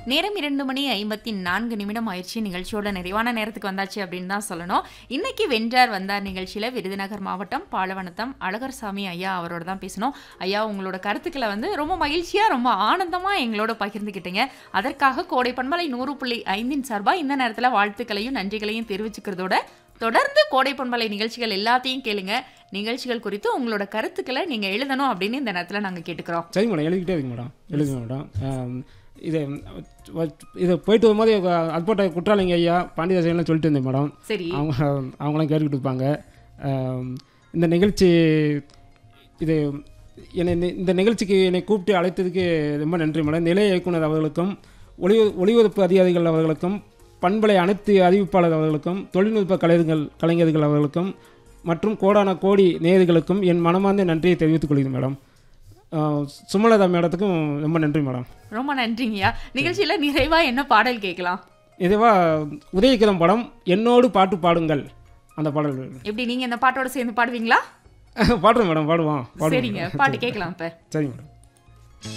நேரம் இரண்டு மணி ஐம்பத்தி நான்கு நிமிடம் ஆயிடுச்சு நிகழ்ச்சியோட நிறைவான நேரத்துக்கு வந்தாச்சு அப்படின்னு தான் சொல்லணும் இன்னைக்கு வென்றார் வந்தார் நிகழ்ச்சியில விருதுநகர் மாவட்டம் பாலவனத்தம் அழகர்சாமி ஐயா அவரோட தான் பேசணும் ஐயா உங்களோட கருத்துக்களை வந்து ரொம்ப மகிழ்ச்சியா ரொம்ப ஆனந்தமா எங்களோட பகிர்ந்துக்கிட்டீங்க அதற்காக கோடை பண்பலை நூறு புள்ளி ஐந்தின் சார்பா இந்த நேரத்துல வாழ்த்துக்களையும் நன்றிகளையும் தெரிவிச்சுக்கிறதோட தொடர்ந்து கோடை பண்பலை நிகழ்ச்சிகள் எல்லாத்தையும் கேளுங்க நிகழ்ச்சிகள் குறித்து உங்களோட கருத்துக்களை நீங்க எழுதணும் அப்படின்னு இந்த நேரத்துல நாங்க கேட்டுக்கிறோம் சரி மேடம் எழுதிக்கிட்டே இருங்க மேடம் எழுதுங்க மேடம் ஆம், இது வ- இது போயிட்டு வரும்போது அற்போட்ட குற்றாலிங்க ஐயா பாண்டியதாசன்லாம் சொல்லிட்டு இருந்தேன் மேடம் சரி அவங்க அவங்களாம் கேட்டுக்கிட்டு இருப்பாங்க ஆம், இந்த நிகழ்ச்சி இது என்னை இந்த- இந்த நிகழ்ச்சிக்கு என்னை கூப்பிட்டு அழைத்ததுக்கு ரொம்ப நன்றி மேடம் நிலைய இயக்குனர் அவர்களுக்கும் ஒளி ஒளிபரப்பு அதிகாரிகள் அவர்களுக்கும் பண்பலை அனைத்து அறிவிப்பாளர் அவர்களுக்கும் தொழில்நுட்ப கலைஞர்கள் கலைஞர்கள் அவர்களுக்கும் மற்றும் கோடான கோடி நேயர்களுக்கும் என் மனமார்ந்த நன்றியை தெரிவித்துக் கொள்கிறேன் மேடம் ஆஹ் சுமலதா மேடத்துக்கும் ரொம்ப நன்றி மேடம் ரொம்ப நன்றிங்கய்யா நிகழ்ச்சியில நிறைவா என்ன பாடல் கேட்கலாம் இதுவா உதயகிரம் படம் என்னோடு பாட்டு பாடுங்கள் அந்த பாடல் எப்படி நீங்க இந்த பாட்டோட சேர்ந்து பாடுவீங்களா பாடுறேன் மேடம் பாடுவோம் பாடுவோம் சரிங்க பாட்டு கேட்கலாம் இப்ப சரி மேடம்